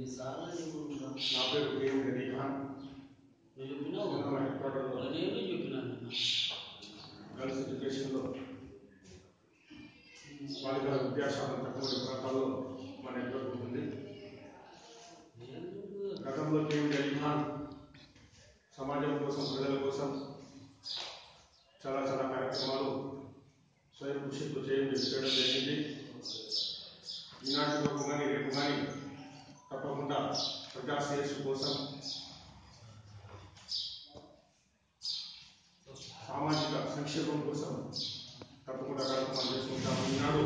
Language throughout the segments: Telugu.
ఎన్నిసార్లు చెప్పుకుంటా నా పేరు కేఎం గనీ ఖాన్ నువ్వు చెప్పినావు మన హెడ్ క్వార్టర్లో వాళ్ళ నేను చెప్పినాను నిన్న గర్ల్స్ ఎడ్యుకేషన్లో బాలికల విద్యాశాతం తక్కువ ప్రాంతాల్లో మన నెట్వర్క్ ఉంటుంది ఎందుకు? గతంలో కేఎం గనీ ఖాన్ సమాజం కోసం ప్రజల కోసం చాలా చాలా కార్యక్రమాలు స్వయం కృషితో చేయడం చేయడం జరిగింది ఈనాటి వరకు కానీ రేపు కానీ తప్పకుండా ప్రజా శ్రేయస్సు కోసం సామాజిక సంక్షేమం కోసం తప్పకుండా కార్యక్రమాలు చేసుకుంటాము ఈనాడు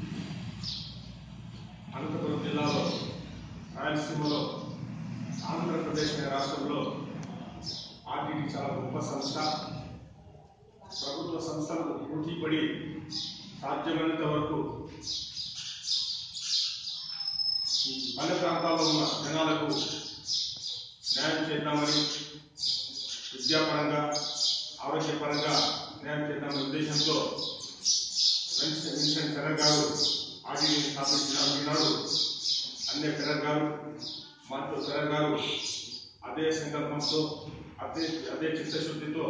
అనంతపురం జిల్లాలో రాయలసీమలో ఆంధ్రప్రదేశ్ అనే రాష్ట్రంలో ఆర్టీడీ చాలా గొప్ప సంస్థ ప్రభుత్వ సంస్థలకు పోటీపడి సాధ్యమైనంత వరకు ఈ పల్లె ప్రాంతాల్లో ఉన్న జనాలకు న్యాయం చేద్దామని విద్యాపరంగా ఆరోగ్యపరంగా న్యాయం చేద్దామనే ఉద్దేశంతో విన్సెంట్ విన్సెంట్ ఫెరర్ గారు ఆర్టీడీని స్థాపించిన ఈనాడు అన్నే ఫెరర్ గారు మాతో ఫెరర్ గారు అదే సంకల్పంతో అదే అదే చిత్తశుద్ధితో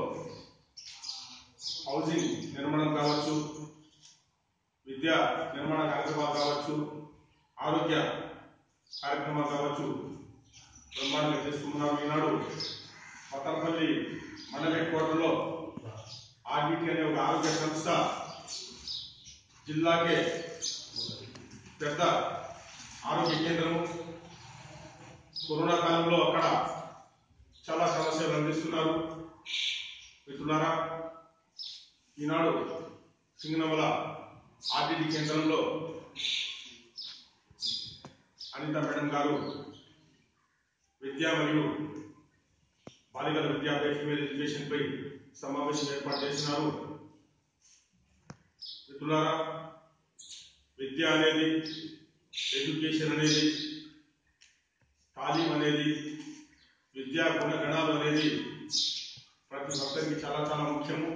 హౌసింగ్ నిర్మాణం కావచ్చు విద్యా నిర్మాణ కార్యక్రమాలు కావచ్చు ఆరోగ్య కార్యక్రమాలు కావచ్చు బ్రహ్మాండంగా చేసుకున్నాం ఈనాడు పతనపల్లి మండల హెడ్ క్వార్టర్లో ఆర్బిటి అనే ఒక ఆరోగ్య సంస్థ జిల్లాకే పెద్ద ఆరోగ్య కేంద్రము కరోనా కాలంలో అక్కడ చాలా సమస్యలు అందిస్తున్నారు మిత్రులారా ఈనాడు సింగనమల ఆర్టీడీ కేంద్రంలో అనిత మేడం గారు విద్య మరియు బాలికల విద్యా ఫీమేల్ ఎడ్యుకేషన్ పై సమావేశం ఏర్పాటు చేసినారు మిత్రులారా విద్య అనేది ఎడ్యుకేషన్ అనేది తాలీం అనేది విద్యా గుణగణాలు అనేది ప్రతి ఒక్కరికి చాలా చాలా ముఖ్యము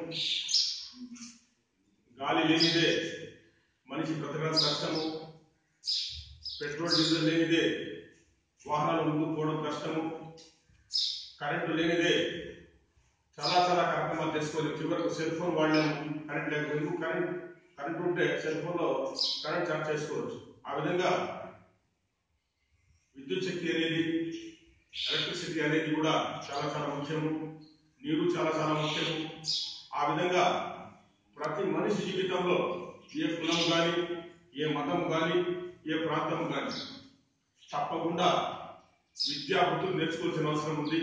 గాలి లేనిదే మనిషి బ్రతకడం కష్టము పెట్రోల్ డీజిల్ లేనిదే వాహనాలు ముందుకు పోవడం కష్టము కరెంటు లేనిదే చాలా చాలా కార్యక్రమాలు చేసుకోవాలి చివరకు సెల్ ఫోన్ వాడలేము కరెంట్ లేకపోతే కరెంట్ కరెంట్ ఉంటే సెల్ ఫోన్ లో కరెంట్ చార్జ్ చేసుకోవచ్చు ఆ విధంగా విద్యుత్ శక్తి అనేది ఎలక్ట్రిసిటీ అనేది కూడా చాలా చాలా ముఖ్యము నీరు చాలా చాలా ముఖ్యము ఆ విధంగా ప్రతి మనిషి జీవితంలో ఏ కులం కానీ ఏ మతం కానీ ఏ ప్రాంతం కానీ తప్పకుండా విద్యా వృత్తులు నేర్చుకోవాల్సిన అవసరం ఉంది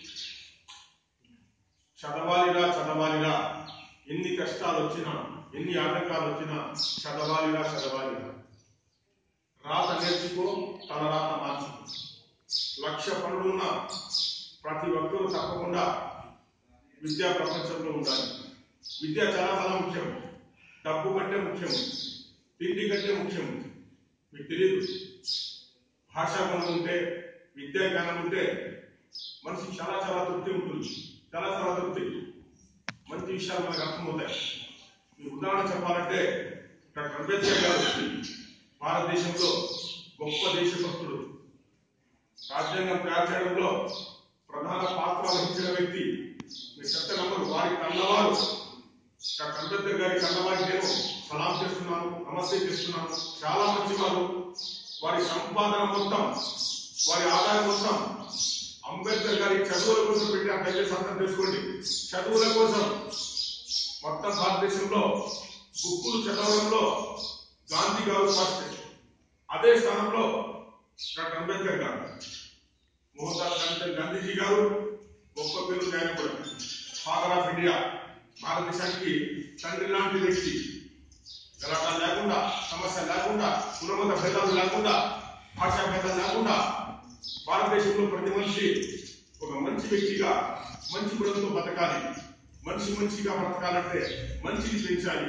చదవాలిరా చదవాలిరా ఎన్ని కష్టాలు వచ్చినా ఎన్ని ఆటంకాలు వచ్చినా చదవాలిరా చదవాలిరా రాత నేర్చుకో తన రాత మార్చుకో లక్ష పనులున్న ప్రతి ఒక్కరూ తప్పకుండా విద్యా ప్రపంచంలో ఉండాలి విద్య చాలా చాలా ముఖ్యం డబ్బు కంటే ముఖ్యం తిండి కంటే ముఖ్యం మీకు తెలియదు భాషా గుణం ఉంటే విద్యా జ్ఞానం ఉంటే మనిషికి చాలా చాలా తృప్తి ఉంటుంది చాలా చాలా తృప్తి మంచి విషయాలు మనకు అర్థమవుతాయి మీకు ఉదాహరణ చెప్పాలంటే డాక్టర్ అంబేద్కర్ గారు భారతదేశంలో గొప్ప దేశభక్తుడు రాజ్యాంగం తయారు చేయడంలో ప్రధాన పాత్ర వహించిన వ్యక్తి మీరు చెత్త నమ్మరు వారి కన్నవారు డాక్టర్ అంబేద్కర్ గారి కన్నవారికి నేను సలాం చేస్తున్నాను నమస్తే చేస్తున్నాను చాలా మంచివారు వారి సంపాదన మొత్తం వారి ఆదాయం మొత్తం అంబేద్కర్ గారి చదువుల కోసం పెట్టి ఆ దయచేసి అర్థం చేసుకోండి చదువుల కోసం మొత్తం భారతదేశంలో బుక్కులు చదవడంలో గాంధీ గారు ఫస్ట్ అదే స్థానంలో డాక్టర్ అంబేద్కర్ గారు మోహన్ దాస్ కరంచంద్ గాంధీజీ గారు గొప్ప పేరు నాయకుడు ఫాదర్ ఆఫ్ ఇండియా భారతదేశానికి తండ్రి లాంటి వ్యక్తి గలాటా లేకుండా సమస్య లేకుండా కులమత భేదాలు లేకుండా భాషా భేదాలు లేకుండా భారతదేశంలో ప్రతి మనిషి ఒక మంచి వ్యక్తిగా మంచి గుణంతో బతకాలి మనిషి మంచిగా బ్రతకాలంటే మంచిని పెంచాలి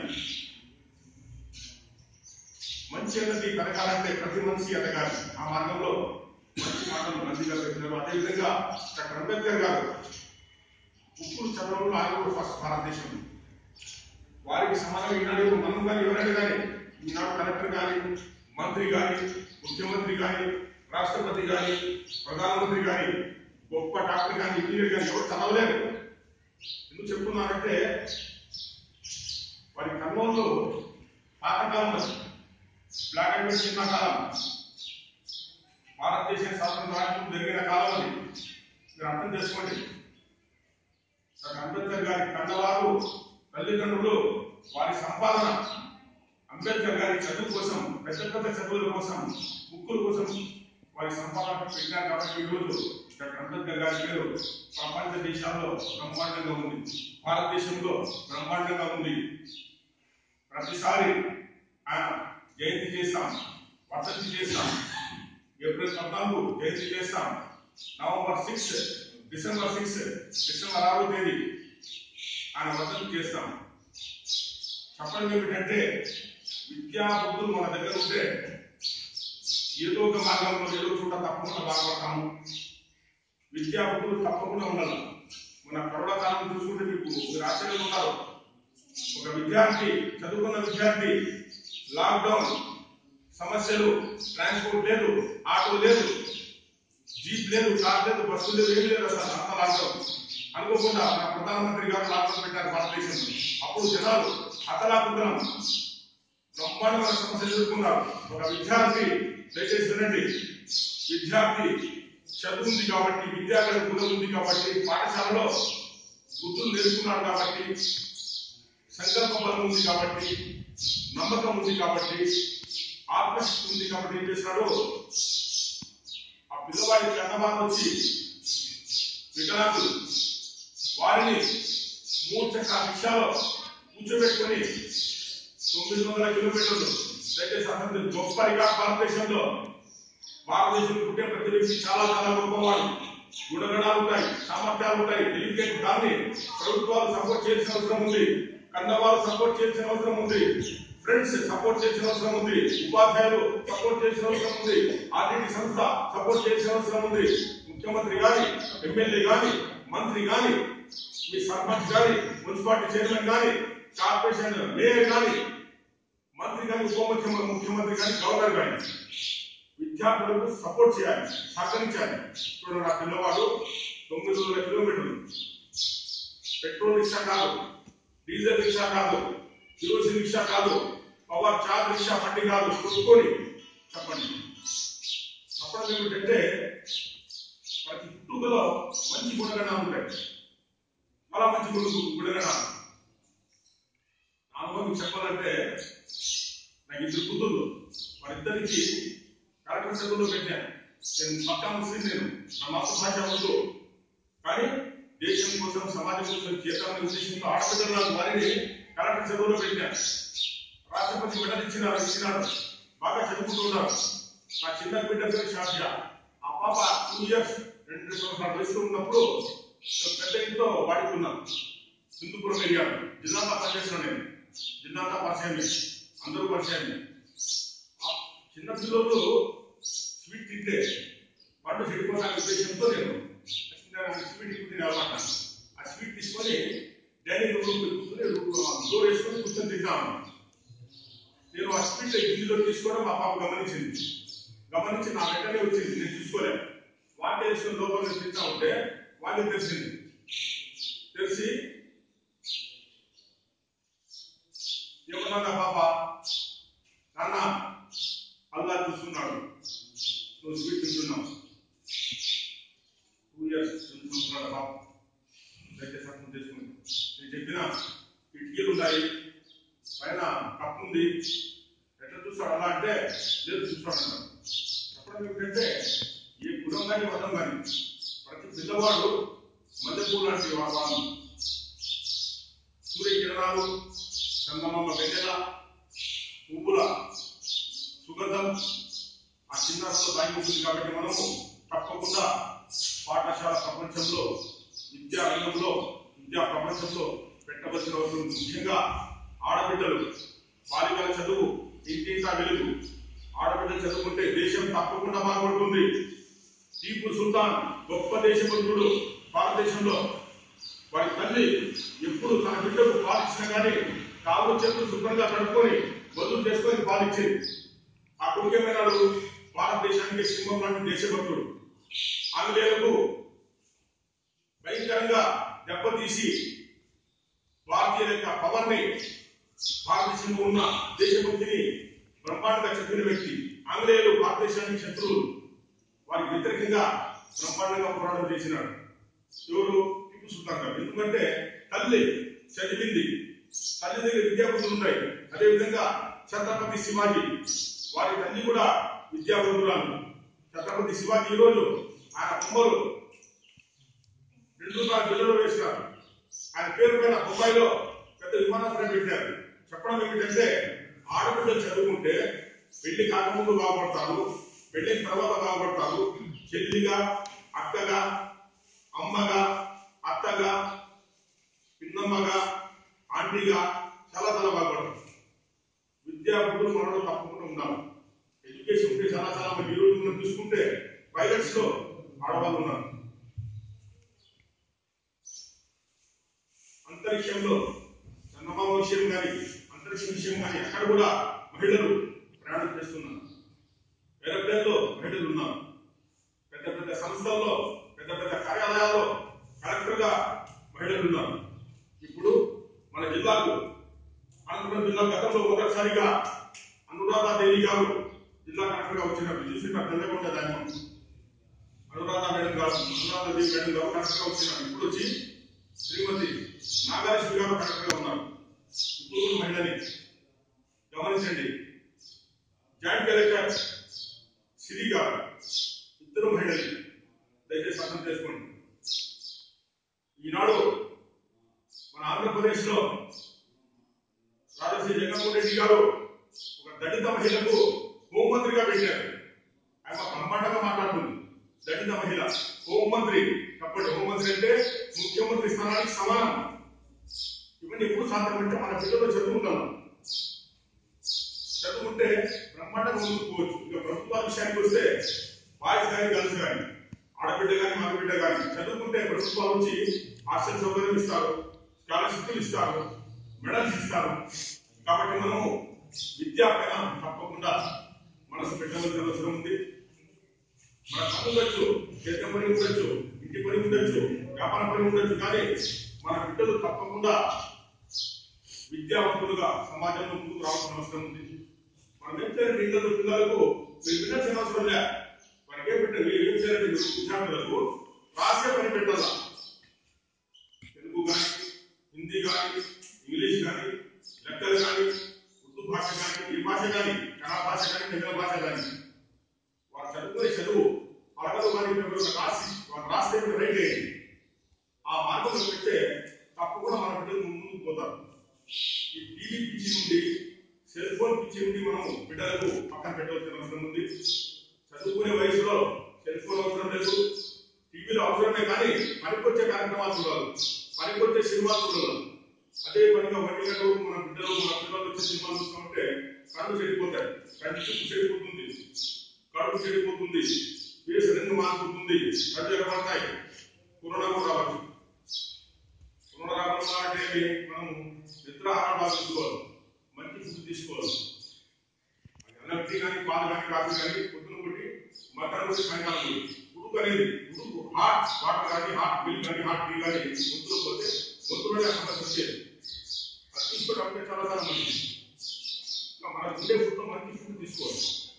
మంచి అన్నది పెరగాలంటే ప్రతి మనిషి ఎదగాలి ఆ మార్గంలో మంచి మాటలు మంచిగా పెట్టినారు అదేవిధంగా డాక్టర్ అంబేద్కర్ గారు ఉప్పులు చదవడంలో ఆయన కూడా ఫస్ట్ భారతదేశం వారికి సమానంగా ఈనాడు మనం కానీ ఎవరైనా కానీ ఈనాడు కలెక్టర్ కానీ మంత్రి కానీ ముఖ్యమంత్రి కానీ రాష్ట్రపతి కానీ ప్రధానమంత్రి కానీ గొప్ప డాక్టర్ కానీ ఇంజనీర్ కానీ ఎవరు చదవలేరు ఎందుకు చెప్తున్నానంటే వారి కర్నూలు పాతకాలం అది. బ్లాక్ అండ్ వైట్ సినిమా కాలం భారతదేశ స్వాతంత్రానికి జరిగిన కాలం అది మీరు అర్థం చేసుకోండి డాక్టర్ అంబేద్కర్ గారి కన్నవారు తల్లిదండ్రులు వారి సంపాదన అంబేద్కర్ గారి చదువు కోసం పెద్ద పెద్ద చదువుల కోసం బుక్కుల కోసం వారి సంపాదన పెట్టారు కాబట్టి ఈరోజు డాక్టర్ అంబేద్కర్ గారి పేరు ప్రపంచ దేశాల్లో బ్రహ్మాండంగా ఉంది భారతదేశంలో బ్రహ్మాండంగా ఉంది ప్రతిసారి ఆయన జయంతి చేస్తాం వర్ధంతి చేస్తాం ఏప్రిల్ పద్నాలుగు జయంతి చేస్తాం November six December six December ఆరో తేదీ ఆయన వర్ధంతి చేస్తాం చెప్పడం ఏమిటంటే విద్యా బుద్ధులు మన దగ్గర ఉంటే ఏదో ఒక మార్గంలో ఏదో చోట తప్పకుండా బాగుపడతాము విద్యా బుద్ధులు తప్పకుండా ఉండాలి మన కరోనా కాలం చూసుకుంటే మీకు మీరు ఆశ్చర్యం ఉన్నారు ఒక విద్యార్థి చదువుకున్న విద్యార్థి లాక్డౌన్ సమస్యలు ట్రాన్స్పోర్ట్ లేదు ఆటో లేదు జీప్ లేదు కార్ లేదు బస్సు లేదు ఏమీ లేదు అసలు అంత లాక్డౌన్ అనుకోకుండా మన ప్రధానమంత్రి గారు లాక్డౌన్ పెట్టారు భారతదేశంలో అప్పుడు జనాలు అతలాకుతలం బ్రహ్మాండమైన సమస్యలు ఎదుర్కొన్నారు ఒక విద్యార్థి దయచేసి వినండి విద్యార్థి చదువు ఉంది కాబట్టి విద్యార్థి గుణం ఉంది కాబట్టి పాఠశాలలో బుద్ధులు నేర్చుకున్నాడు కాబట్టి సంకల్ప బలం ఉంది కాబట్టి నమ్మకం ఉంది కాబట్టి ఆత్మశక్తి ఉంది కాబట్టి ఏం చేశాడు ఆ పిల్లవాడి కన్నబాధ వచ్చి వికలాంగులు వారిని మూడు చక్ర రిక్షాలో కూర్చోబెట్టుకొని తొమ్మిది వందల కిలోమీటర్లు దయచేసి అసలు గొప్ప రికార్డ్ భారతదేశంలో భారతదేశంలో పుట్టే ప్రతి వ్యక్తి చాలా చాలా గొప్పవాడు గుణగణాలు ఉంటాయి సామర్థ్యాలు ఉంటాయి తెలివితేటలు దాన్ని ప్రభుత్వాలు సపోర్ట్ చేయాల్సిన అవసరం ఉంది కన్నవారు సపోర్ట్ చేయాల్సిన అవసరం ఉంది ఫ్రెండ్స్ సపోర్ట్ చేయాల్సిన అవసరం ఉంది ఉపాధ్యాయులు సపోర్ట్ చేయాల్సిన అవసరం ఉంది ఆర్టీటీ సంస్థ సపోర్ట్ చేయాల్సిన అవసరం ఉంది ముఖ్యమంత్రి గాని ఎమ్మెల్యే గాని మంత్రి గాని మీ సర్పంచ్ గాని మున్సిపాలిటీ చైర్మన్ గాని కార్పొరేషన్ మేయర్ గాని మంత్రి కానీ ఉప ముఖ్యమంత్రి ముఖ్యమంత్రి కానీ గవర్నర్ కానీ విద్యార్థులకు సపోర్ట్ చేయాలి సహకరించాలి చూడండి నా పిల్లవాడు తొమ్మిది వందల కిలోమీటర్లు పెట్రోల్ రిక్షా కాదు డీజిల్ రిక్షా కాదు కిరోసిన్ రిక్షా కాదు పవర్ చార్జ్ రిక్షా బండి కాదు కొనుక్కొని చెప్పండి చెప్పడం ఏమిటంటే ప్రతి పుట్టుకలో మంచి గుణగణాలు ఉంటాయి చాలా మంచి గుణ గుణగణాలు నా అనుభవం చెప్పాలంటే నాకు ఇద్దరు కూతుర్లు వారిద్దరికి కలెక్టర్ చదువులో పెట్టాను నేను పక్కా ముస్లిం నేను నా మాతృభాష వద్దు కానీ దేశం కోసం సమాజం కోసం చేతామని ఉద్దేశంతో ఆడపిల్లలు నాకు వారిని కలెక్టర్ చదువులో పెట్టాను రాష్ట్రపతి మెడల్ ఇచ్చినారు ఇచ్చినారు బాగా చదువుకుంటున్నారు నా చిన్న బిడ్డ పేరు షాఫియా ఆ పాప టూ ఇయర్స్ రెండు సంవత్సరాల వయసులో ఉన్నప్పుడు నేను పెద్ద ఇంట్లో వాడుకున్నాను సింధుపురం ఏరియా జిల్లాంతా పనిచేసిన నేను జిల్లాంతా పరిచయమే అందరూ పరిచయమే ఆ చిన్న పిల్లలు స్వీట్ తింటే పండు చెడిపోతానికి ఉద్దేశంతో నేను స్వీట్ తిని అలవాటు ఆ స్వీట్ తీసుకొని డైనింగ్ రూమ్ కూర్చొని డోర్ వేసుకొని కూర్చొని తింటాను నేను ఆ స్వీట్ గిన్నెలో తీసుకోవడం మా పాప గమనించింది గమనించి నా వెంటనే వచ్చింది నేను చూసుకోలేను వాటి వేసుకొని లోపల నుంచి తింటా ఉంటే వాళ్ళకి తెలిసింది తెలిసి ఏమన్నా పాప నాన్న అల్లా చూస్తున్నాడు నువ్వు స్వీట్ తింటున్నావు టూ ఇయర్స్ రెండు సంవత్సరాల పాప దయచేసి అర్థం చేసుకోండి నేను చెప్పిన కిటికీలు ఉన్నాయి పైన కప్పు ఉంది ఎట్లా చూస్తాడు అలా అంటే లేదు చూస్తాడు అన్నాడు చెప్పడం ఏమిటంటే ఏ కులం కానీ మతం కానీ ప్రతి పిల్లవాడు మల్లెపూ లాంటి వా- వాళ్ళు సూర్యకిరణాలు చందమామ వెన్నెల పువ్వుల సుగంధం ఆ చిన్నారులో దాగి ఉంటుంది కాబట్టి మనము తప్పకుండా పాఠశాల ప్రపంచంలో విద్యా రంగంలో విద్యా ప్రపంచంలో పెట్టవలసిన అవసరం ఉంది. ముఖ్యంగా ఆడబిడ్డలు బాలికల చదువు ఇంటింటా వెలుగు ఆడబిడ్డలు చదువుకుంటే దేశం తప్పకుండా బాగుపడుతుంది టీపు సుల్తాన్ గొప్ప దేశభక్తుడు భారతదేశంలో వారి తల్లి ఎప్పుడు తన బిడ్డకు పాలిచ్చినా కానీ కాళ్ళు చేతులు శుభ్రంగా కడుక్కొని వదులు చేసుకొని పాలిచ్చేది ఆ కొడుకు ఏమైనాడు భారతదేశానికి సింహం లాంటి దేశభక్తుడు ఆంగ్లేయులకు భయంకరంగా దెబ్బతీసి భారతీయుల యొక్క పవర్ ని భారతదేశంలో ఉన్న దేశభక్తిని బ్రహ్మాండంగా చెప్పిన వ్యక్తి ఆంగ్లేయులు భారతదేశానికి శత్రువులు వారికి వ్యతిరేకంగా బ్రహ్మాండంగా పోరాటం చేసినాడు ఎవరు టిప్పు సుల్తాన్ గారు ఎందుకంటే తల్లి చదివింది తల్లి దగ్గర విద్యాబుద్ధులు ఉంటాయి అదేవిధంగా ఛత్రపతి శివాజీ వారి తల్లి కూడా విద్యావంతురాలు ఛత్రపతి శివాజీ ఈ రోజు ఆయన బొమ్మలు రెండు రూపాయల బిల్లులో వేసినారు ఆయన పేరు పైన బొంబాయిలో పెద్ద విమానాశ్రయం పెట్టారు చెప్పడం ఏమిటంటే ఆడపిల్లలు చదువుకుంటే పెళ్లి కాకముందు బాగుపడతారు పెళ్లిన తర్వాత బాగుపడతారు చెల్లిగా అక్కగా అమ్మగా అత్తగా పిన్నమ్మగా ఆంటీగా చాలా చాలా బాగుపడతారు విద్యార్థులు మనలో తప్పకుండా ఉండాలి ఎడ్యుకేషన్ ఉంటే చాలా చాలా మంది ఈ రోజు మనం చూసుకుంటే పైలట్స్ లో ఆడవాళ్ళు ఉన్నారు అంతరిక్షంలో చందమామ విషయం కానీ అంతరిక్ష విషయం కానీ అక్కడ కూడా మహిళలు ప్రయాణం చేస్తున్నారు ఏరోప్లేన్లో మహిళలు ఉన్నారు పెద్ద పెద్ద సంస్థల్లో పెద్ద పెద్ద కార్యాలయాల్లో కలెక్టర్ గా మహిళలు ఉన్నారు ఇప్పుడు మన జిల్లాకు అనంతపురం జిల్లా గతంలో మొదటిసారిగా అనురాధ దేవి గారు జిల్లా కలెక్టర్ గా వచ్చిన చూసిన తెల్లగొండ దాని అనురాధ మేడం గారు అనురాధ దేవి మేడం గారు కలెక్టర్ గా వచ్చినారు ఇప్పుడు వచ్చి శ్రీమతి నాగాలక్ష్మి గారు కలెక్టర్ గా ఉన్నారు ఇప్పుడు కూడా మహిళని గమనించండి జాయింట్ కలెక్టర్ సిరి గారు ఇద్దరు మహిళలు దయచేసి అర్థం చేసుకోండి ఈనాడు మన ఆంధ్రప్రదేశ్ లో రాజశ్రీ జగన్మోహన్ రెడ్డి గారు ఒక దళిత మహిళకు హోంమంత్రిగా పెట్టారు ఆయన బ్రహ్మాండంగా మాట్లాడుతుంది దళిత మహిళ హోంమంత్రి చెప్పండి హోంమంత్రి అంటే ముఖ్యమంత్రి స్థానానికి సమానం ఇవన్నీ ఎప్పుడు సాధ్యమంటే మన పిల్లలు చదువుకుంటాం చదువుకుంటే బ్రహ్మాండంగా ముందుకు పోవచ్చు ఇక ప్రభుత్వాల విషయానికి వస్తే బాయ్స్ కానీ గర్ల్స్ కానీ ఆడబిడ్డ కానీ మగబిడ్డ కానీ చదువుకుంటే ప్రభుత్వాల నుంచి హాస్టల్ సౌకర్యం ఇస్తారు స్కాలర్షిప్లు ఇస్తారు మెడల్స్ ఇస్తారు కాబట్టి మనము విద్యా పైన తప్పకుండా మనసు పెట్టవలసిన అవసరం ఉంది మన పని ఉండొచ్చు చేత పని ఉండొచ్చు ఇంటి పని ఉండొచ్చు వ్యాపార పని ఉండొచ్చు కానీ మన బిడ్డలు తప్పకుండా విద్యావంతులుగా సమాజంలో ముందుకు రావాల్సిన అవసరం ఉంది మనం ఏం చేయాలంటే ఇళ్ళలో పిల్లలకు మీరు వినాల్సిన అవసరం లే మనకి ఏం పెట్టారు మీరు ఏం చేయాలంటే మీరు విద్యార్థులకు రాసే పని పెట్టాలా తెలుగు కానీ హిందీ కానీ ఇంగ్లీష్ కానీ లెక్కలు కానీ ఉర్దూ భాష కానీ ఏ భాష కానీ కన్నడ భాష కానీ తమిళ భాష కానీ వారు చదువుకునే చదువు పలకలు కానీ పేపర్లు రాసి వారు రాస్తే మీరు రైట్ చేయండి ఆ మార్గంలో పెడితే తప్పకుండా మన బిడ్డలు ముందుకు పోతారు ఈ టీవీ పిచ్చి నుండి సెల్ ఫోన్ పిచ్చి నుండి మనం బిడ్డలకు పక్కన పెట్టవలసిన అవసరం ఉంది చదువుకునే వయసులో సెల్ ఫోన్ అవసరం లేదు టీవీలో అవసరమే కానీ పనికొచ్చే కార్యక్రమాలు చూడాలి పనికొచ్చే సినిమాలు చూడాలి అదే పనిగా వడ్డీ గంటలు మన బిడ్డలు మన పిల్లలు వచ్చే సినిమాలు చూస్తుంటే కళ్ళు చెడిపోతాయి కంటి చూపు చెడిపోతుంది కడుపు చెడిపోతుంది ఫేస్ రంగు మారిపోతుంది కళ్ళు ఎగబడతాయి కరోనా కూడా రావచ్చు కరోనా రాకుండా అంటే మనం నిద్రాహారం బాగా తీసుకోవాలి మంచి ఫుడ్ తీసుకోవాలి అది ఎనర్జీ కానీ పాలు కానీ కాఫీ కానీ పొద్దున కొట్టి మటన్ కొట్టి సాయంకాలం కొట్టి ఉడుకు అనేది ఉడుకు హాట్ వాటర్ కానీ హాట్ మిల్క్ కానీ హాట్ టీ కానీ గొంతులో పోతే గొంతులోనే ఆ సమస్య వచ్చేది అది తీసుకోవడం అంటే చాలా చాలా మంచిది ఇంకా మనకు ఉండే ఫుడ్ మంచి ఫుడ్ తీసుకోవాలి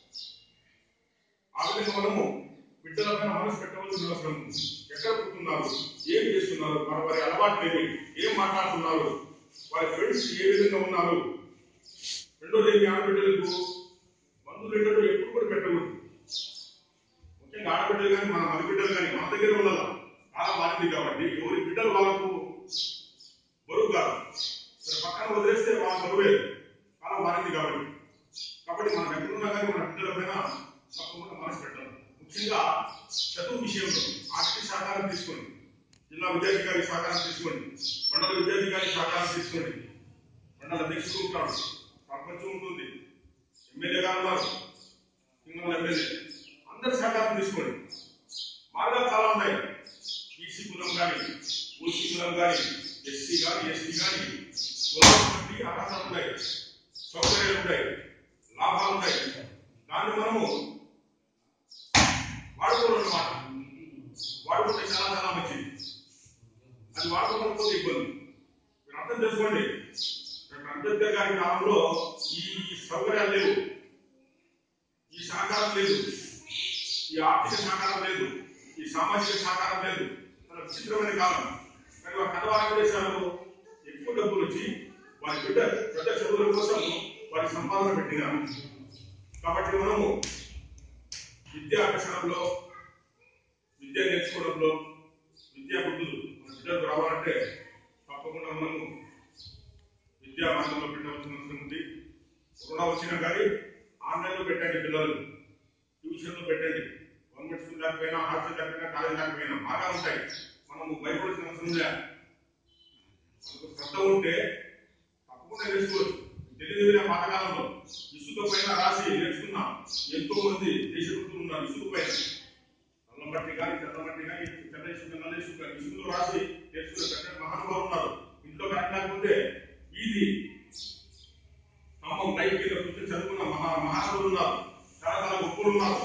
ఆ విధంగా మనము బిడ్డల పైన మనసు పెట్టవలసిన అవసరం ఉంది ఎక్కడ పుట్టున్నారు ఏం చేస్తున్నారు మన వారి అలవాట్లు ఏమి ఏం మాట్లాడుతున్నారు వారి ఫ్రెండ్స్ ఏ విధంగా ఉన్నారు రెండోది మీ ఆడబిడ్డలకు మందులు రెండో ఎప్పుడు కూడా పెట్టకూడదు ముఖ్యంగా ఆడబిడ్డలు కానీ మన మగ బిడ్డలు కానీ మన దగ్గర ఉండాలి కాలం మారింది కాబట్టి ఎవరి బిడ్డలు వాళ్ళకు బరువు కాదు సరే పక్కన వదిలేస్తే వాళ్ళ బరువే కాలం మారింది కాబట్టి కాబట్టి మనం ఎక్కడున్నా కానీ మన బిడ్డల పైన తప్పకుండా మనసు పెట్టాలి ముఖ్యంగా చదువు విషయంలో ఆర్థిక సహకారం తీసుకోండి జిల్లా విద్యాధికారి సహకారం తీసుకోండి మండల విద్యాధికారి సహకారం తీసుకోండి మండల అధ్యక్షుడు ఉంటాడు సర్పంచ్ ఉంటుంది ఎమ్మెల్యే గారు ఉన్నారు సింగం ఎమ్మెల్యే అందరి సహకారం తీసుకోండి మార్గాలు చాలా ఉన్నాయి ఈసీ కులం కానీ ఓసీ కులం కానీ ఎస్సీ కానీ ఎస్టీ కానీ కులం బట్టి అర్హతలు ఉంటాయి సౌకర్యాలు ఉంటాయి లాభాలు ఉంటాయి దాన్ని మనము అది వాడుకోకపోతే ఇబ్బంది మీరు అర్థం చేసుకోండి డాక్టర్ అంబేద్కర్ గారి కాలంలో ఈ సౌకర్యాలు లేవు ఈ సహకారం లేదు ఈ ఆర్థిక సహకారం లేదు ఈ సామాజిక సహకారం లేదు చాలా విచిత్రమైన కాలం కానీ వారి కథవారం చేశారు ఎక్కువ డబ్బులు వచ్చి వారి బిడ్డ పెద్ద చదువుల కోసం వారి సంపాదన పెట్టినారు కాబట్టి మనము విద్యా అభ్యసనంలో విద్య నేర్చుకోవడంలో విద్యా బుద్ధులు మన బిడ్డలకు రావాలంటే తప్పకుండా మనము విద్యా మార్గంలో పెట్టవలసిన అవసరం ఉంది రుణం వచ్చినా కానీ ఆన్లైన్లో పెట్టండి పిల్లలు ట్యూషన్లో పెట్టండి గవర్నమెంట్ స్కూల్ దాకపోయినా హాస్టల్ దాకపోయినా కాలేజ్ దాకపోయినా బాగా ఉంటాయి మనము భయపడాల్సిన అవసరం లేదు మనకు శ్రద్ధ ఉంటే తప్పకుండా నేర్చుకోవచ్చు తెలియదు పాతకాలంలో ఇసుక పైన రాసి నేర్చుకున్నాం ఎంతో మంది దేశభక్తులు ఉన్నారు ఇసుక పైన నల్ల మట్టి కానీ తెల్ల మట్టి కానీ తెల్ల ఇసుక నల్ల ఇసుక కానీ ఇసుకలో రాసి నేర్చుకునే పెద్ద మహానుభావులు ఉన్నారు ఇంట్లో కరెక్ట్ లేకపోతే ఈజీ స్తంభం పైకి కింద కూర్చొని చదువుకున్న మహా మహానుభులు ఉన్నారు చాలా చాలా గొప్పలు ఉన్నారు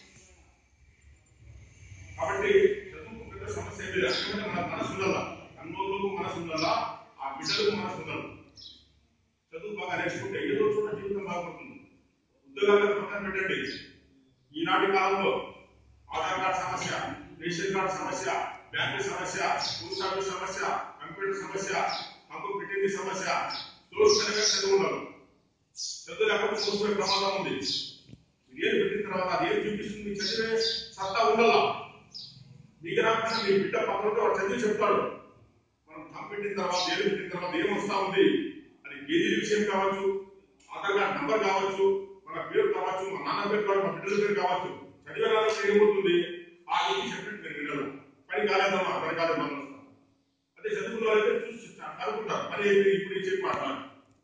కాబట్టి చదువుకు పెద్ద సమస్య ఏమీ లేదు ఎందుకంటే మన మనసు ఉండాలా కన్నోళ్ళకు మనసు ఉండాలా ఆ బిడ్డలకు మనసు ఉండాలి చదువు బాగా నేర్చుకుంటే ఏదో చోట జీవితం బాగుపడుతుంది ఉద్యోగాలకు పక్కన పెట్టండి ఈనాటి కాలంలో ఆధార్ కార్డు సమస్య రేషన్ కార్డు సమస్య బ్యాంకు సమస్య పోస్ట్ ఆఫీస్ సమస్య కంప్యూటర్ సమస్య పంపు పెట్టింది సమస్య స్టోర్స్ కనుక చదువు ఉండాలి చదువు లేకపోతే మోసపోయే ప్రమాదం ఉంది ఏది పెట్టిన తర్వాత అది ఏం చూపిస్తుంది మీకు చదివే సత్తా ఉండాలా మీకు రాకుండా మీ బిడ్డ పక్కన వాడు చదివి చెప్తాడు మనం థమ్ పెట్టిన తర్వాత ఏది పెట్టిన తర్వాత ఏం వస్తా ఉంది అది కేజీ విషయం కావచ్చు ఆధార్ కార్డ్ నంబర్ కావచ్చు మన పేరు కావచ్చు మా నాన్న పేరు కావచ్చు మా బిడ్డల పేరు కావచ్చు చదివే వాళ్ళకి ఏమవుతుంది ఆ ఏది చెప్పినట్టు మీరు వినరు పని కాలేదమ్మా పని కాలేదు మనం వస్తాం అదే చదువుకున్న వాళ్ళైతే చూసి చదువుకుంటారు పని అయితే ఇప్పుడు చెప్పి మాట్లాడాలి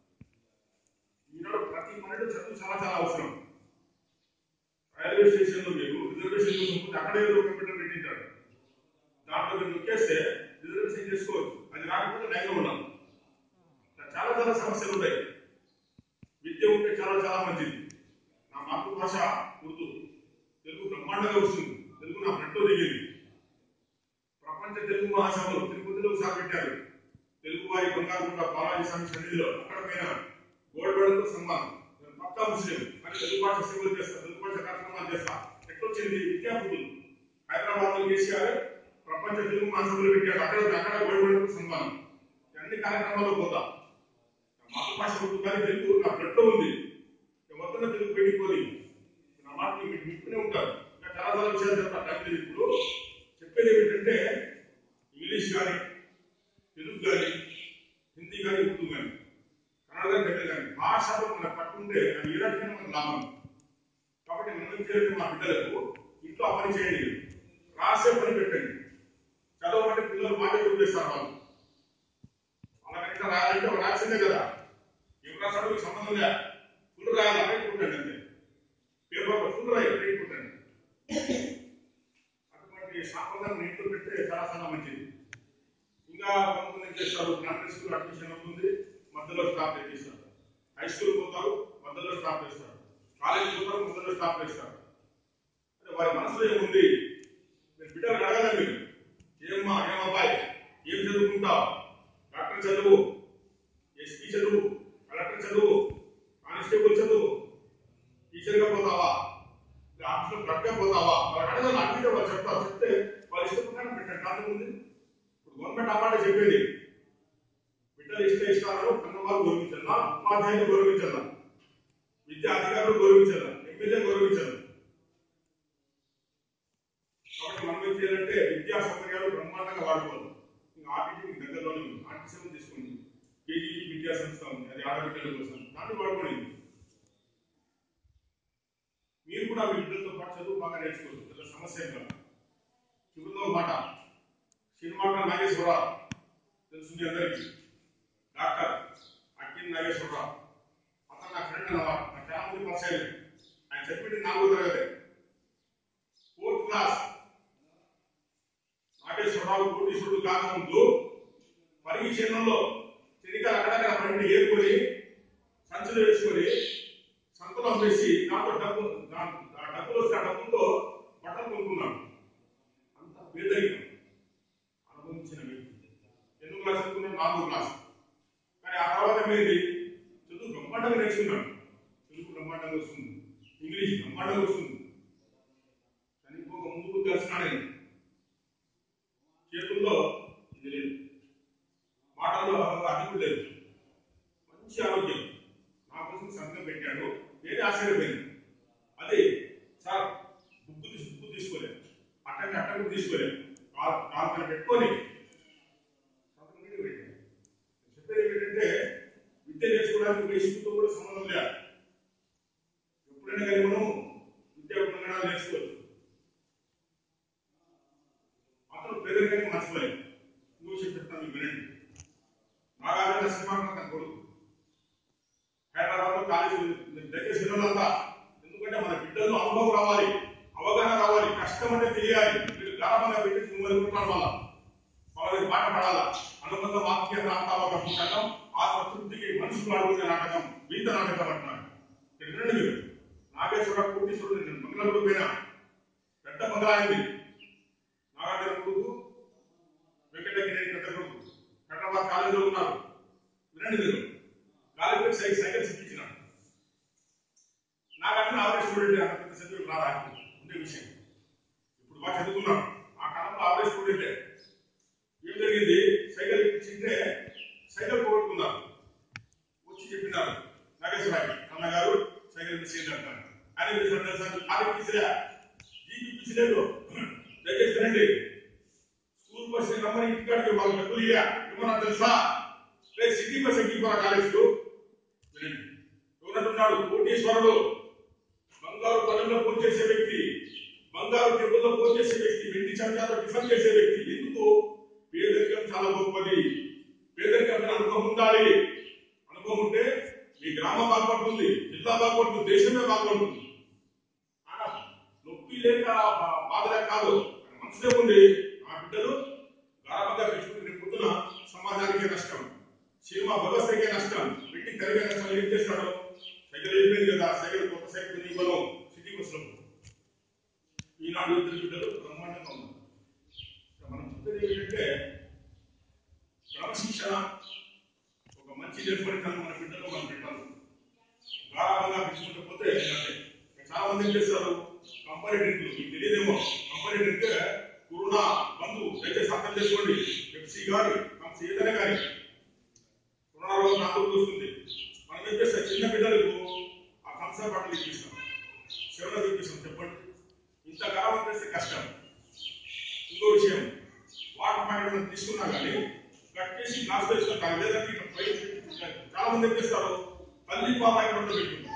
ఈనాడు ప్రతి పనిలో చదువు చాలా చాలా అవసరం రైల్వే స్టేషన్ లో మీరు రిజర్వేషన్ చూసుకుంటే అక్కడే ఏదో కంప్యూటర్ పెట్టించాడు దాంట్లో మీరు నొక్కేస్తే రిజర్వేషన్ చేసుకోవచ్చు అది రాకపోతే లైన్లో ఉండాలి ఇట్లా చాలా చాలా సమస్యలు ఉంటాయి విద్య ఉంటే చాలా చాలా మంచిది నా మాతృభాష ఉర్దూ తెలుగు బ్రహ్మాండంగా వస్తుంది తెలుగు నా బ్లడ్లో దిగింది ప్రపంచ తెలుగు మహాసభలు తిరుపతిలో సాగబెట్టారు తెలుగు వారి బంగారుకుంట బాలాజీ స్వామి సన్నిధిలో అక్కడ పైన గోల్డ్ మెడల్తో సన్మానం నేను పక్కా ముస్లిం కానీ తెలుగు భాష సేవలు చేస్తా తెలుగు భాష కార్యక్రమాలు చేస్తా ఎట్లొచ్చింది విద్యాబుద్ధులు హైదరాబాద్ లో కేసీఆర్ ప్రపంచ తెలుగు మహాసభలు పెట్టాడు అక్కడ అక్కడ గోల్డ్ మెడల్తో సన్మానం ఈ అన్ని కార్యక్రమాల్లో పోతా నా మాతృభాష ఉర్దూ కానీ తెలుగు నా బ్లడ్లో ఉంది మొత్తం తెలుగు పెట్టిపోయి నా మాట మీకు వింటూనే ఉంటారు ఇంకా చాలా చాలా విషయాలు చెప్తా టైం లేదు ఇప్పుడు చెప్పేది ఏమిటంటే ఇంగ్లీష్ కానీ తెలుగు కానీ హిందీ కానీ ఉర్దూ కానీ కన్నడ కానీ తమిళ కానీ భాషలో మనకు పట్టుకుంటే అది ఏ రకమైన మనకు లాభం కాబట్టి మనం ఏం చేయాలంటే మా బిడ్డలకు ఇంట్లో ఆ పని చేయండి రాసే పని పెట్టండి చదవమంటే పిల్లలు బాగా చూపిస్తారు వాళ్ళు వాళ్ళకంటే రాయాలంటే వాళ్ళు రాసిందే కదా ఏం రాసాడో మీకు సంబంధం లేదు ఫుల్ రాయాలి అక్కడ కొట్టండి అంతే పేపర్ ఫుల్ రాయాలి అక్కడ కొట్టండి అటువంటి సాంప్రదాయం ఇంట్లో పెడితే చాలా చాలా మంచిది ఇంకా కొంతమంది ఏం చేస్తారు ప్రైమరీ స్కూల్ అడ్మిషన్ అవుతుంది మధ్యలో స్టాప్ చేస్తారు హై స్కూల్ పోతారు మధ్యలో స్టాప్ చేస్తారు కాలేజ్ పోతారు మధ్యలో స్టాప్ చేస్తారు అంటే వారి మనసులో ఏముంది మీరు బిడ్డలు అడగాలి మీరు ఏమ్మా ఏమబ్బాయి ఏం చదువుకుంటావు డాక్టర్ చదువు ఎస్పీ చదువు కలెక్టర్ చదువు కానిస్టేబుల్ చదువు టీచర్గా పోతావా ఆఫీస్లో క్లర్క్గా పోతావా వాళ్ళు అడగాలి అడిగితే వాళ్ళు చెప్తారు చెప్తే వాళ్ళు ఇష్టం ప్రకారం పెట్టండి కాదు ఉంది ఇప్పుడు గవర్నమెంట్ అమ్మాట చెప్పేది బిడ్డలు ఇష్ట ఇష్టాలను కన్నవారు గౌరవించాలా ఉపాధ్యాయులు గౌరవించాలా విద్యా అధికారులు గౌరవించాలా ఎమ్మెల్యే గౌరవించాలి కాబట్టి మనం ఏం చేయాలంటే విద్యా సౌకర్యాలు బ్రహ్మాండంగా వాడుకోవాలి ఇంకా ఆర్టీసీ మీకు దగ్గరలోనే ఉంది ఆర్టీసీ తీసుకోండి కేజీ విద్యా సంస్థ ఉంది అది ఆడబిడ్డల కోసం దాన్ని వాడుకోండి మీరు కూడా మీ బిడ్డలతో పాటు చదువు బాగా నేర్చుకోవచ్చు పెద్ద సమస్య ఏం కాదు చివరిలో ఒక మాట సినిమాక నాగేశ్వరరావు తెలుసు మీ అందరికీ డాక్టర్ అక్కిన్ నాగేశ్వరరావు అతను నా ఫ్రెండ్ అన్నమాట నా చాలా మంది పరిచయం ఆయన చెప్పింది నాలుగో తరగతి ఫోర్త్ క్లాస్ నాగేశ్వరరావు కోటీశ్వరుడు కాకముందు పరీక్షణంలో చెనికలు అక్కడక్కడ పండి ఏరుకొని సంచులు వేసుకొని సంతలో అమ్మేసి దాంట్లో డబ్బు దా- ఆ డబ్బులు వస్తే ఆ డబ్బులతో బట్టలు కొనుక్కున్నాడు అంత పేదరికం అనుభవించిన వ్యక్తి నాలుగో క్లాస్ కానీ ఆ తర్వాత ఏమైంది చదువు బ్రహ్మాండంగా నేర్చుకున్నాను తెలుగు బ్రహ్మాండంగా వస్తుంది ఇంగ్లీష్ బ్రహ్మాండంగా వస్తుంది కానీ ఇంకొక ముందుకు తెలిసినాడు ఆయన. చేతుల్లో ఇది లేదు మాటల్లో అది కూడా లేదు మంచి ఆరోగ్యం నా కోసం సంతకం పెట్టాడు నేనే ఆశ్చర్యపోయాను అదే సార్ బుక్ తీసి బుక్ తీసుకోలేదు అట్టండి అట్టండి తీసుకోలేదు కాలు కాలు పైన పెట్టుకొని సంతకం నీటి పెట్టాను చెప్పేది ఏంటంటే విద్య నేర్చుకోవడానికి ఒక ఇసుకుతో కూడా సంబంధం లేదు ఎప్పుడైనా కానీ మనం విద్య గుణగణాలు నేర్చుకోవచ్చు అతను పేదరికాన్ని మర్చిపోలేదు ఇంకో విషయం చెప్తాను మీకు వినండి నాగార్జున సింహాకర్ తన కొడుకు హైదరాబాద్ లో కాలేజీ దయచేసి వినాలంతా ఎందుకంటే మన బిడ్డల్లో అనుభవం రావాలి అవగాహన రావాలి కష్టం అంటే తెలియాలి మీరు గారమంగా పెట్టి మిమ్మల్ని కొట్టడం వల్ల వాళ్ళకి పాట పడాలా అనుబంధ వాక్య రాంతావక పుస్తకం ఆత్మతృప్తికి మనుషులు అడుగునే నాటకం వీత నాటకం అంటున్నారు ఇక్కడ వినండి మీరు నాగేశ్వర కోటీశ్వరుడు నేను మంగళగుడు పోయినా పెద్ద బంగ్లా అయింది నాగార్జున కొడుకు వెంకటగిరి పెద్ద కొడుకు హైదరాబాద్ కాలేజీలో ఉన్నారు వినండి మీరు కాలేజీలో సైకిల్ సైకిల్ సిక్కించినాడు నాగార్జున ఆవరేజ్ స్టూడెంట్ అంత పెద్ద చదువు రాదా ఉండే విషయం ఇప్పుడు బాగా చదువుకున్నాడు ఆ కాలంలో ఆవరేజ్ స్టూడెంటే ఏం జరిగింది సైకిల్ ఇచ్చింటే సైకిల్ పోగొట్టుకున్నారు వచ్చి చెప్పినారు నాగేశ్వరరావు అన్నగారు సైకిల్ మిస్ అయింది అంటారు ఆయన మీరు సార్ సార్ కాలేజ్ పిసిరా జీపీ పిసిలేదు దయచేసి వినండి స్కూల్ బస్ రమ్మని ఇంటికాడికి వాళ్ళు డబ్బులు ఇయ్యా ఏమన్నా తెలుసా రేపు సిటీ బస్ ఎక్కిపోరా కాలేజీలో వినండి ఎవరంటున్నాడు కోటీశ్వరుడు బంగారు పనుల్లో ఫోన్ చేసే వ్యక్తి బంగారు టెంపుల్లో ఫోన్ చేసే వ్యక్తి వెండి చంచాలో టిఫిన్ చేసే వ్యక్తి ఎందుకు పేదరికం చాలా గొప్పది పేదరికం మీద అనుభవం ఉండాలి అనుభవం ఉంటే మీ గ్రామం బాగుపడుతుంది జిల్లా బాగుపడుతుంది దేశమే బాగుపడుతుంది ఆడ నొప్పి లేక బా- బాధ లేక కాదు మనసులో ఉంది ఆ బిడ్డలు గారబంగా పెంచుకుంటే రేపు పొద్దున సమాజానికే నష్టం సినిమా వ్యవస్థకే నష్టం పెట్టి కలిగే నష్టం ఏం చేస్తాడు సైకిల్ అయిపోయింది కదా సైకిల్ కొత్త సైకిల్ ఇవ్వను సిటీ బస్సులో ఈనాడు ఇద్దరు బిడ్డలు బ్రహ్మాండంగా ఉన్నారు మనం చెప్పేది ఏంటంటే క్రమశిక్షణ ఒక మంచి నేర్పడితనం మన బిడ్డలు మనం పెట్టాలి గారాబంగా పెంచుకుంటూ పోతే అంటే చాలా మంది ఏం చేస్తారు కంపెనీ డ్రింక్లు మీకు తెలియదేమో కంపెనీ డ్రింక్ కరోనా మందు దయచేసి అర్థం చేసుకోండి పెప్సీ కానీ కంప్సీ ఏదైనా కానీ కరోనా రోగం అందరూ వస్తుంది మనం ఏం చేస్తాం చిన్న బిడ్డలకు ఆ కంసా బట్టలు ఇప్పిస్తాం శివన ఇప్పిస్తాం చెప్పండి ఇంత గారం చేస్తే కష్టం ఇంకో విషయం వాటర్ ప్యాకెట్ మనం తీసుకున్నా కానీ కట్ చేసి గ్లాస్ వేసుకుంటారు లేదంటే ఇట్లా పైన పెట్టి చాలా మంది ఏం చేస్తారు తల్లి పాప రెండు పెట్టుకుంటారు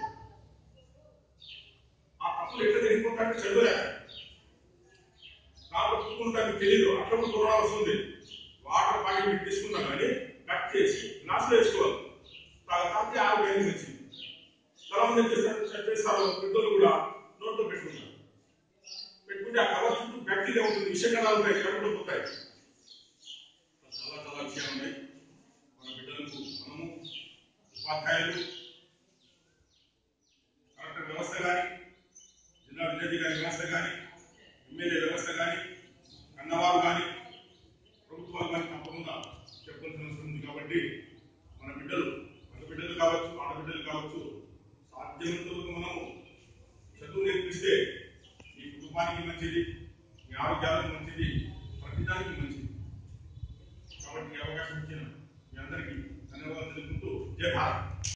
ఆ కప్పులు ఎట్లా జరిగిపోతారంటే చదవలేక దాంట్లో పుట్టుకుంటానికి తెలియదు అట్లా కూడా కరోనా వస్తుంది వాటర్ ప్యాకెట్ పెట్టి తీసుకున్నా కానీ కట్ చేసి గ్లాస్ వేసుకోవాలి తాగితే ఆరోగ్యానికి మంచిది చాలా మంది ఏం చేస్తారు చెక్ చేస్తారు పెద్దలు కూడా నోట్లో పెట్టుకుంటారు పెట్టుకుంటే ఆ కవర్ చుట్టూ బ్యాక్టీరియా ఉంటుంది విషకణాలు ఉంటాయి కడుపులో పోతాయి చాలా చాలా విషయాలు ఉన్నాయి మన బిడ్డలకు మనము ఉపాధ్యాయులు కలెక్టర్ వ్యవస్థ కానీ జిల్లా విద్యాధికారి వ్యవస్థ కానీ ఎమ్మెల్యే వ్యవస్థ కానీ కన్నవారు కానీ ప్రభుత్వాలు కానీ తప్పకుండా చెప్పాల్సిన అవసరం ఉంది కాబట్టి మన బిడ్డలు మన బిడ్డలు కావచ్చు ఆడబిడ్డలు కావచ్చు సాధ్యమైనంత వరకు మనము చదువు నేర్పిస్తే మీ కుటుంబానికి మంచిది మీ ఆరోగ్యాలకు మంచిది ప్రతిదానికి మంచిది కాబట్టి ఈ అవకాశం ఇచ్చిన మీ అందరికీ ధన్యవాదాలు తెలుపుకుంటూ జై భారత్